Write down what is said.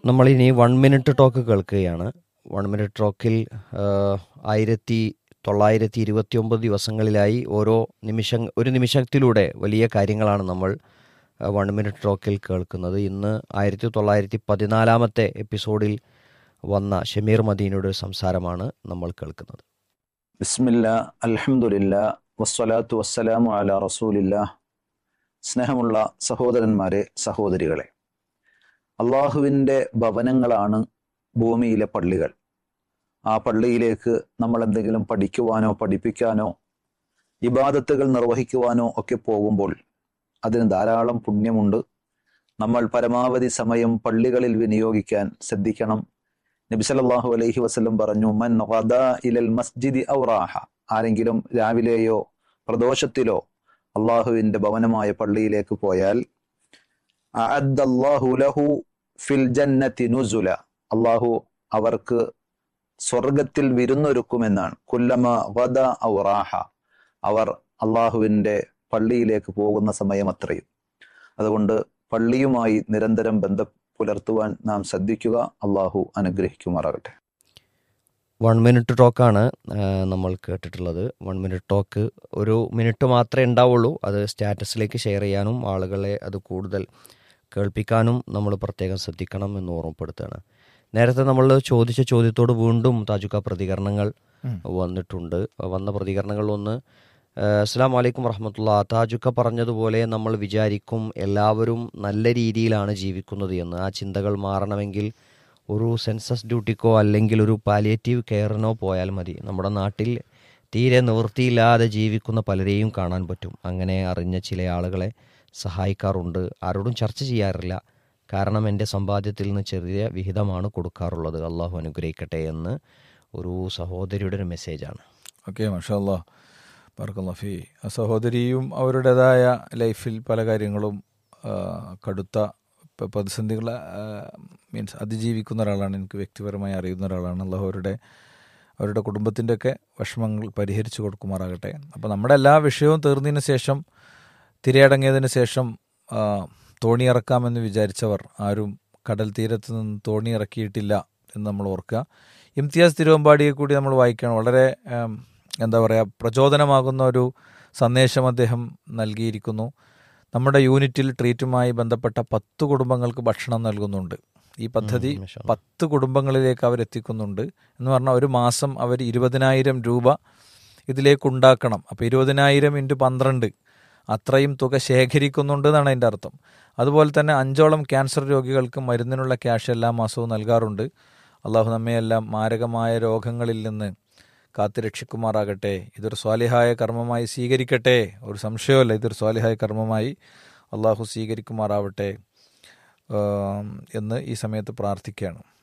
നമ്മളിനി one minute talk കേൾക്കുകയാണ് one minute ടോക്കിൽ ആയിരത്തി തൊള്ളായിരത്തി ഇരുപത്തി ഒമ്പത് ദിവസങ്ങളിലായി ഓരോ നിമിഷം ഒരു നിമിഷത്തിലൂടെ വലിയ കാര്യങ്ങളാണ് നമ്മൾ വൺ മിനിറ്റ് ടോക്കിൽ കേൾക്കുന്നത് ഇന്ന് ആയിരത്തി തൊള്ളായിരത്തി പതിനാലാമത്തെ എപ്പിസോഡിൽ വന്ന ഷമീർ മദീനയുടെ ഒരു സംസാരമാണ് നമ്മൾ കേൾക്കുന്നത് ബിസ്മില്ല അൽഹംദുലില്ല വസ്സലാത്തു വസ്സലാമു അല റസൂലില്ല സ്നേഹമുള്ള സഹോദരന്മാരെ സഹോദരികളെ അള്ളാഹുവിൻ്റെ ഭവനങ്ങളാണ് ഭൂമിയിലെ പള്ളികൾ ആ പള്ളിയിലേക്ക് നമ്മൾ എന്തെങ്കിലും പഠിക്കുവാനോ പഠിപ്പിക്കാനോ ഇബാദത്തുകൾ നിർവഹിക്കുവാനോ ഒക്കെ പോകുമ്പോൾ അതിന് ധാരാളം പുണ്യമുണ്ട് നമ്മൾ പരമാവധി സമയം പള്ളികളിൽ വിനിയോഗിക്കാൻ ശ്രദ്ധിക്കണം നബി സല്ലല്ലാഹു അലൈഹി വസല്ലം പറഞ്ഞു മൻ ഗദാ ഇലൽ മസ്ജിദി ഔ റാഹ ആരെങ്കിലും രാവിലെയോ പ്രദോഷത്തിലോ അള്ളാഹുവിന്റെ ഭവനമായ പള്ളിയിലേക്ക് പോയാൽ അഅദ്ദല്ലാഹു ലഹു ഫിൽ ജന്നത്തി നുസുല അള്ളാഹു അവർക്ക് സ്വർഗത്തിൽ വിരുന്നൊരുക്കുമെന്നാണ് കുല്ലമ ഗദ ഔ റാഹ അവർ അള്ളാഹുവിന്റെ പള്ളിയിലേക്ക് പോകുന്ന സമയം അത്രയും അതുകൊണ്ട് പള്ളിയുമായി നിരന്തരം ബന്ധം പുലർത്തുവാൻ നാം ശ്രദ്ധിക്കുക അള്ളാഹു അനുഗ്രഹിക്കുമാറാകട്ടെ വൺ മിനിറ്റ് ടോക്കാണ് നമ്മൾ കേട്ടിട്ടുള്ളത് വൺ മിനിറ്റ് ടോക്ക് ഒരു മിനിറ്റ് മാത്രമേ ഉണ്ടാവുള്ളൂ അത് സ്റ്റാറ്റസിലേക്ക് ഷെയർ ചെയ്യാനും ആളുകളെ അത് കൂടുതൽ കേൾപ്പിക്കാനും നമ്മൾ പ്രത്യേകം ശ്രദ്ധിക്കണം എന്ന് ഓർമ്മപ്പെടുത്തുകയാണ് നേരത്തെ നമ്മൾ ചോദിച്ച ചോദ്യത്തോട് വീണ്ടും താജുക്ക പ്രതികരണങ്ങൾ വന്നിട്ടുണ്ട് വന്ന പ്രതികരണങ്ങളിലൊന്ന് അസ്സാം വലൈക്കും വറഹമത്തുള്ള താജുക്ക പറഞ്ഞതുപോലെ നമ്മൾ വിചാരിക്കും എല്ലാവരും നല്ല രീതിയിലാണ് ജീവിക്കുന്നത് എന്ന് ആ ചിന്തകൾ മാറണമെങ്കിൽ ഒരു സെൻസസ് ഡ്യൂട്ടിക്കോ അല്ലെങ്കിൽ ഒരു പാലിയേറ്റീവ് കെയറിനോ പോയാൽ മതി നമ്മുടെ നാട്ടിൽ തീരെ നിവൃത്തിയില്ലാതെ ജീവിക്കുന്ന പലരെയും കാണാൻ പറ്റും അങ്ങനെ അറിഞ്ഞ ചില ആളുകളെ സഹായിക്കാറുണ്ട് ആരോടും ചർച്ച ചെയ്യാറില്ല കാരണം എൻ്റെ സമ്പാദ്യത്തിൽ നിന്ന് ചെറിയ വിഹിതമാണ് കൊടുക്കാറുള്ളത് അള്ളാഹു അനുഗ്രഹിക്കട്ടെ എന്ന് ഒരു സഹോദരിയുടെ ഒരു മെസ്സേജാണ് ഓക്കെ മഷാല്ലാ ബാർക്കല്ലാഫി ആ സഹോദരിയും അവരുടേതായ ലൈഫിൽ പല കാര്യങ്ങളും കടുത്ത പ്രതിസന്ധികൾ മീൻസ് അതിജീവിക്കുന്ന ഒരാളാണ് എനിക്ക് വ്യക്തിപരമായി അറിയുന്ന ഒരാളാണ് അള്ളാഹു അവരുടെ അവരുടെ കുടുംബത്തിൻ്റെയൊക്കെ വിഷമങ്ങൾ പരിഹരിച്ചു കൊടുക്കുമാറാകട്ടെ അപ്പോൾ നമ്മുടെ എല്ലാ വിഷയവും തീർന്നതിന് ശേഷം തിരയടങ്ങിയതിന് ശേഷം തോണി ഇറക്കാമെന്ന് വിചാരിച്ചവർ ആരും കടൽ തീരത്ത് നിന്ന് തോണി ഇറക്കിയിട്ടില്ല എന്ന് നമ്മൾ ഓർക്കുക ഇംതിയാസ് തിരുവമ്പാടിയെ കൂടി നമ്മൾ വായിക്കണം വളരെ എന്താ പറയുക പ്രചോദനമാകുന്ന ഒരു സന്ദേശം അദ്ദേഹം നൽകിയിരിക്കുന്നു നമ്മുടെ യൂണിറ്റിൽ ട്രീറ്റുമായി ബന്ധപ്പെട്ട പത്ത് കുടുംബങ്ങൾക്ക് ഭക്ഷണം നൽകുന്നുണ്ട് ഈ പദ്ധതി പത്ത് കുടുംബങ്ങളിലേക്ക് അവരെത്തിക്കുന്നുണ്ട് എന്ന് പറഞ്ഞാൽ ഒരു മാസം അവർ ഇരുപതിനായിരം രൂപ ഇതിലേക്ക് ഉണ്ടാക്കണം അപ്പോൾ ഇരുപതിനായിരം ഇൻറ്റു പന്ത്രണ്ട് അത്രയും തുക ശേഖരിക്കുന്നുണ്ട് എന്നാണ് അതിൻ്റെ അർത്ഥം അതുപോലെ തന്നെ അഞ്ചോളം ക്യാൻസർ രോഗികൾക്ക് മരുന്നിനുള്ള ക്യാഷ് എല്ലാ മാസവും നൽകാറുണ്ട് അള്ളാഹു നമ്മയെല്ലാം മാരകമായ രോഗങ്ങളിൽ നിന്ന് കാത്തു രക്ഷിക്കുമാറാകട്ടെ ഇതൊരു സ്വാലിഹായ കർമ്മമായി സ്വീകരിക്കട്ടെ ഒരു സംശയമല്ല ഇതൊരു സ്വാലിഹായ കർമ്മമായി അള്ളാഹു സ്വീകരിക്കുമാറാവട്ടെ എന്ന് ഈ സമയത്ത് പ്രാർത്ഥിക്കുകയാണ്